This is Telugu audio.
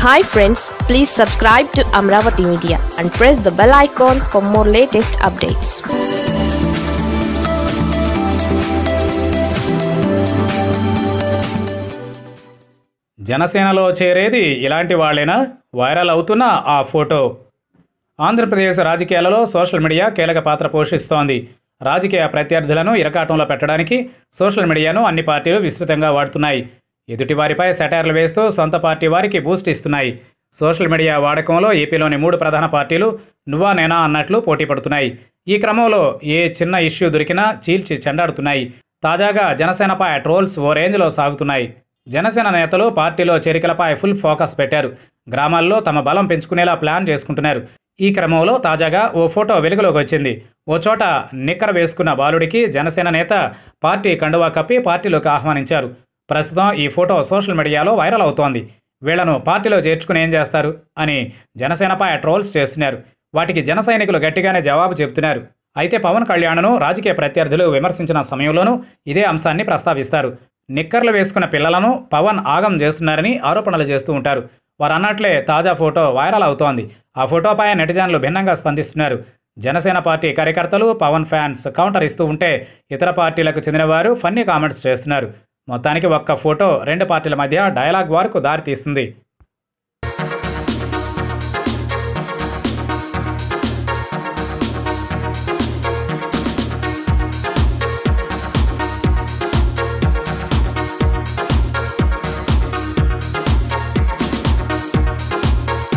hi friends please subscribe to Amaravati media and press the bell icon for more latest updates జనసేనలో చేరేది ఇలాంటి వాళ్ళేనా వైరల్ అవుతున్న ఆ ఫోటో ఆంధ్రప్రదేశ్ రాజకీయాలలో సోషల్ మీడియా కీలక పాత్ర పోషిస్తోంది రాజకీయ ప్రత్యర్థులను ఇరకాటంలో పెట్టడానికి సోషల్ మీడియాను అన్ని పార్టీలు విస్తృతంగా వాడుతున్నాయి ఎదుటివారిపై సెటైర్లు వేస్తూ సొంత పార్టీ వారికి బూస్ట్ ఇస్తున్నాయి సోషల్ మీడియా వాడకంలో ఏపీలోని మూడు ప్రధాన పార్టీలు నువ్వా నేనా అన్నట్లు పోటీ పడుతున్నాయి ఈ క్రమంలో ఏ చిన్న ఇష్యూ దొరికినా చీల్చి చెండాడుతున్నాయి తాజాగా జనసేనపై ట్రోల్స్ ఓ రేంజ్లో సాగుతున్నాయి జనసేన నేతలు పార్టీలో చేరికలపై ఫుల్ ఫోకస్ పెట్టారు గ్రామాల్లో తమ బలం పెంచుకునేలా ప్లాన్ చేసుకుంటున్నారు ఈ క్రమంలో తాజాగా ఓ ఫోటో వెలుగులోకి వచ్చింది ఓ చోట నిక్కర వేసుకున్న బాలుడికి జనసేన నేత పార్టీ కండువా కప్పి పార్టీలోకి ఆహ్వానించారు ప్రస్తుతం ఈ ఫోటో సోషల్ మీడియాలో వైరల్ అవుతోంది వీళ్లను పార్టీలో చేర్చుకుని ఏం చేస్తారు అని జనసేనపై ట్రోల్స్ చేస్తున్నారు వాటికి జన సైనికులు గట్టిగానే జవాబు చెబుతున్నారు అయితే పవన్ కళ్యాణ్ను రాజకీయ ప్రత్యర్థులు విమర్శించిన సమయంలోనూ ఇదే అంశాన్ని ప్రస్తావిస్తారు నిక్కర్లు వేసుకున్న పిల్లలను పవన్ ఆగం చేస్తున్నారని ఆరోపణలు చేస్తూ ఉంటారు వారు అన్నట్లే తాజా ఫోటో వైరల్ అవుతోంది ఆ ఫోటోపై నెటిజన్లు భిన్నంగా స్పందిస్తున్నారు జనసేన పార్టీ కార్యకర్తలు పవన్ ఫ్యాన్స్ కౌంటర్ ఇస్తూ ఉంటే ఇతర పార్టీలకు చెందిన వారు ఫన్నీ కామెంట్స్ చేస్తున్నారు మొత్తానికి ఒక్క ఫోటో రెండు పార్టీల మధ్య డైలాగ్ వార్కు దారితీస్తుంది